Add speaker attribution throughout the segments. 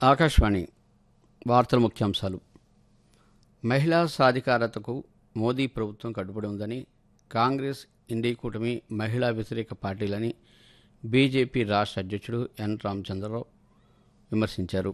Speaker 1: ఆకాశవాణి వార్తల ముఖ్యాంశాలు మహిళా సాధికారతకు మోదీ ప్రభుత్వం కట్టుబడి ఉందని కాంగ్రెస్ ఇండి కూటమి మహిళా వ్యతిరేక పార్టీలని బీజేపీ రాష్ట్ర అధ్యక్షుడు ఎన్ రామచంద్రరావు విమర్శించారు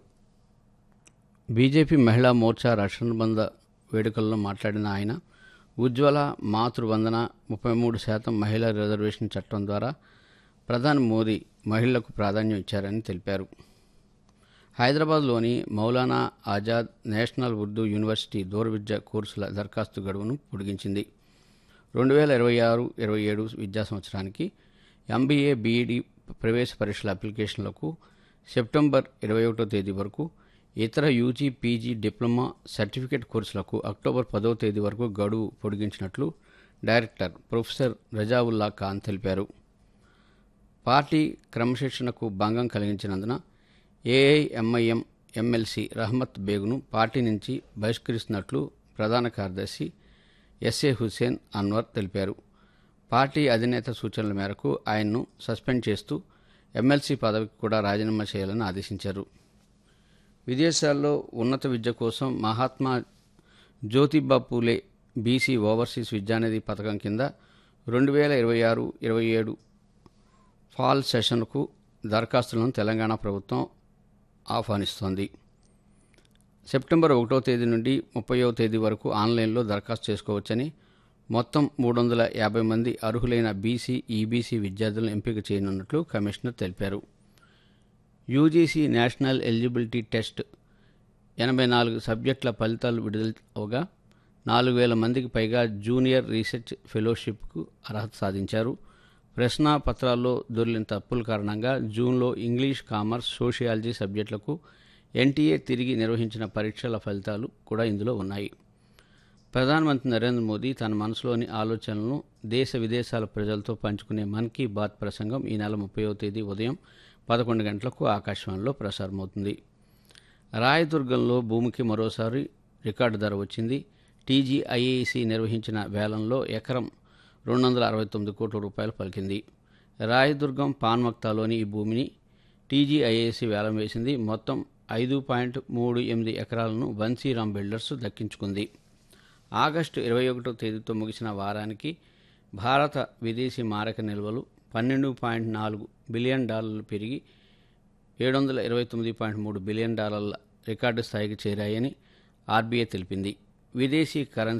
Speaker 1: బీజేపీ మహిళా మోర్చా రక్షణబంధ వేడుకల్లో మాట్లాడిన ఆయన ఉజ్వల మాతృవందన ముప్పై మూడు శాతం మహిళా రిజర్వేషన్ చట్టం ద్వారా ప్రధాని మోదీ మహిళలకు ప్రాధాన్యం ఇచ్చారని తెలిపారు హైదరాబాద్లోని మౌలానా ఆజాద్ నేషనల్ ఉర్దూ యూనివర్సిటీ దూర విద్య కోర్సుల దరఖాస్తు గడువును పొడిగించింది రెండు వేల ఇరవై ఆరు ఇరవై ఏడు విద్యా సంవత్సరానికి ఎంబీఏ బీఈడి ప్రవేశ పరీక్షల అప్లికేషన్లకు సెప్టెంబర్ ఇరవై ఒకటో తేదీ వరకు ఇతర యూజీ పీజీ డిప్లొమా సర్టిఫికేట్ కోర్సులకు అక్టోబర్ పదో తేదీ వరకు గడువు పొడిగించినట్లు డైరెక్టర్ ప్రొఫెసర్ రజావుల్లా ఖాన్ తెలిపారు పార్టీ క్రమశిక్షణకు భంగం కలిగించినందున ఏఐఎంఐఎం ఎమ్మెల్సీ రహమత్ బేగును పార్టీ నుంచి బహిష్కరిస్తున్నట్లు ప్రధాన కార్యదర్శి ఎస్ఏ హుస్సేన్ అన్వర్ తెలిపారు పార్టీ అధినేత సూచనల మేరకు ఆయన్ను సస్పెండ్ చేస్తూ ఎమ్మెల్సీ పదవికి కూడా రాజీనామా చేయాలని ఆదేశించారు విదేశాల్లో ఉన్నత విద్య కోసం మహాత్మా జ్యోతిబా పూలే బీసీ ఓవర్సీస్ విద్యానిధి పథకం కింద రెండు వేల ఇరవై ఆరు ఇరవై ఏడు ఫాల్ సెషన్కు దరఖాస్తులను తెలంగాణ ప్రభుత్వం ఆహ్వానిస్తోంది సెప్టెంబర్ ఒకటో తేదీ నుండి ముప్పయో తేదీ వరకు ఆన్లైన్లో దరఖాస్తు చేసుకోవచ్చని మొత్తం మూడు వందల యాభై మంది అర్హులైన బీసీ ఈబీసీ విద్యార్థులను ఎంపిక చేయనున్నట్లు కమిషనర్ తెలిపారు యూజీసీ నేషనల్ ఎలిజిబిలిటీ టెస్ట్ ఎనభై నాలుగు సబ్జెక్టుల ఫలితాలు విడుదల అవగా నాలుగు వేల మందికి పైగా జూనియర్ రీసెర్చ్ ఫెలోషిప్కు అర్హత సాధించారు ప్రశ్న పత్రాల్లో దొరికిన తప్పుల కారణంగా జూన్లో ఇంగ్లీష్ కామర్స్ సోషియాలజీ సబ్జెక్టులకు ఎన్టీఏ తిరిగి నిర్వహించిన పరీక్షల ఫలితాలు కూడా ఇందులో ఉన్నాయి ప్రధానమంత్రి నరేంద్ర మోదీ తన మనసులోని ఆలోచనలను దేశ విదేశాల ప్రజలతో పంచుకునే మన్ కీ బాత్ ప్రసంగం ఈ నెల ముప్పైవ తేదీ ఉదయం పదకొండు గంటలకు ఆకాశవాణిలో ప్రసారమవుతుంది రాయదుర్గంలో భూమికి మరోసారి రికార్డు ధర వచ్చింది టీజీఐఏసి నిర్వహించిన వేలంలో ఎకరం రెండు వందల అరవై తొమ్మిది కోట్ల రూపాయలు పలికింది రాయదుర్గం పాన్మక్తాలోని ఈ భూమిని టీజీఐఏసి వేలం వేసింది మొత్తం ఐదు పాయింట్ మూడు ఎనిమిది ఎకరాలను బన్సీరామ్ బిల్డర్స్ దక్కించుకుంది ఆగస్టు ఇరవై ఒకటో తేదీతో ముగిసిన వారానికి భారత విదేశీ మారక నిల్వలు పన్నెండు పాయింట్ నాలుగు బిలియన్ డాలర్లు పెరిగి ఏడు వందల ఇరవై తొమ్మిది పాయింట్ మూడు బిలియన్ డాలర్ల రికార్డు స్థాయికి చేరాయని ఆర్బీఐ తెలిపింది విదేశీ కరెన్సీ